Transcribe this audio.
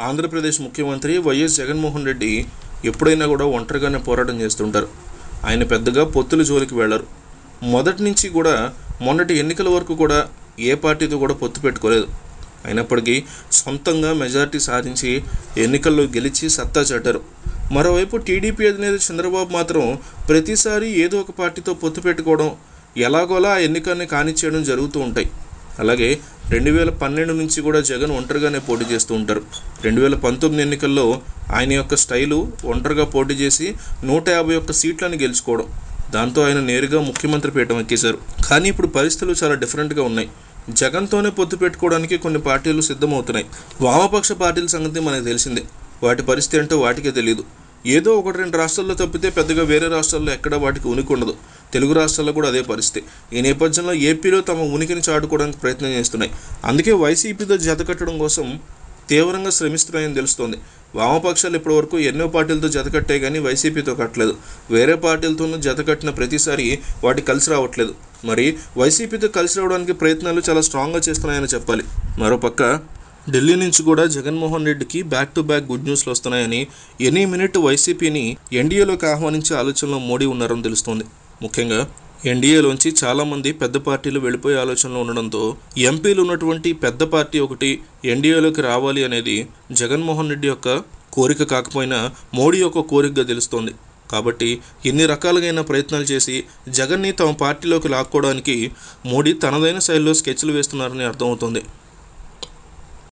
ఆంధ్రప్రదేశ్ ముఖ్యమంత్రి వైఎస్ జగన్మోహన్ రెడ్డి ఎప్పుడైనా కూడా ఒంటరిగానే పోరాటం చేస్తుంటారు ఆయన పెద్దగా పొత్తుల జోలికి వెళ్ళరు మొదటి నుంచి కూడా మొన్నటి ఎన్నికల వరకు కూడా ఏ పార్టీతో కూడా పొత్తు పెట్టుకోలేదు అయినప్పటికీ సొంతంగా మెజారిటీ సాధించి ఎన్నికల్లో గెలిచి సత్తా చాటారు మరోవైపు టీడీపీ అధినేత చంద్రబాబు మాత్రం ప్రతిసారి ఏదో ఒక పార్టీతో పొత్తు పెట్టుకోవడం ఎలాగోలా ఆ ఎన్నికల్ని కానిచ్చేయడం జరుగుతూ ఉంటాయి అలాగే రెండు వేల పన్నెండు నుంచి కూడా జగన్ ఒంటరిగానే పోటీ చేస్తూ ఉంటారు రెండు వేల పంతొమ్మిది ఎన్నికల్లో ఆయన యొక్క స్టైలు ఒంటరిగా పోటీ చేసి నూట యాభై ఒక్క సీట్లను గెలుచుకోవడం దాంతో ఆయన నేరుగా ముఖ్యమంత్రి పీఠం ఎక్కేశారు కానీ ఇప్పుడు పరిస్థితులు చాలా డిఫరెంట్గా ఉన్నాయి జగన్తోనే పొత్తు పెట్టుకోవడానికి కొన్ని పార్టీలు సిద్ధమవుతున్నాయి వామపక్ష పార్టీల సంగతి మనకు తెలిసిందే వాటి పరిస్థితి ఏంటో వాటికే తెలియదు ఏదో ఒకటి రెండు రాష్ట్రాల్లో తప్పితే పెద్దగా వేరే రాష్ట్రాల్లో ఎక్కడ వాటికి ఉనికి ఉండదు తెలుగు రాష్ట్రాల్లో కూడా అదే పరిస్థితి ఈ నేపథ్యంలో ఏపీలో తమ ఉనికిని చాటుకోవడానికి ప్రయత్నం చేస్తున్నాయి అందుకే వైసీపీతో జతకట్టడం కోసం తీవ్రంగా శ్రమిస్తున్నాయని తెలుస్తోంది వామపక్షాలు ఇప్పటివరకు ఎన్నో పార్టీలతో జతకట్టాయి కానీ వైసీపీతో కట్టలేదు వేరే పార్టీలతోనూ జతకట్టిన ప్రతిసారి వాటి కలిసి రావట్లేదు మరి వైసీపీతో కలిసి రావడానికి ప్రయత్నాలు చాలా స్ట్రాంగ్గా చేస్తున్నాయని చెప్పాలి మరోపక్క ఢిల్లీ నుంచి కూడా జగన్మోహన్ రెడ్డికి బ్యాక్ టు బ్యాక్ గుడ్ న్యూస్లు వస్తున్నాయని ఎనీ మినిట్ వైసీపీని ఎన్డీఏలోకి ఆహ్వానించే ఆలోచనలో మోడీ ఉన్నారని తెలుస్తోంది ముఖ్యంగా ఎన్డీఏలోంచి చాలామంది పెద్ద పార్టీలు వెళ్ళిపోయే ఆలోచనలో ఉండడంతో ఎంపీలు ఉన్నటువంటి పెద్ద పార్టీ ఒకటి ఎన్డీఏలోకి రావాలి అనేది జగన్మోహన్ రెడ్డి యొక్క కోరిక కాకపోయినా మోడీ యొక్క కోరికగా తెలుస్తోంది కాబట్టి ఎన్ని రకాలుగైన ప్రయత్నాలు చేసి జగన్ని తమ పార్టీలోకి లాక్కోవడానికి మోడీ తనదైన శైలిలో స్కెచ్లు వేస్తున్నారని అర్థమవుతోంది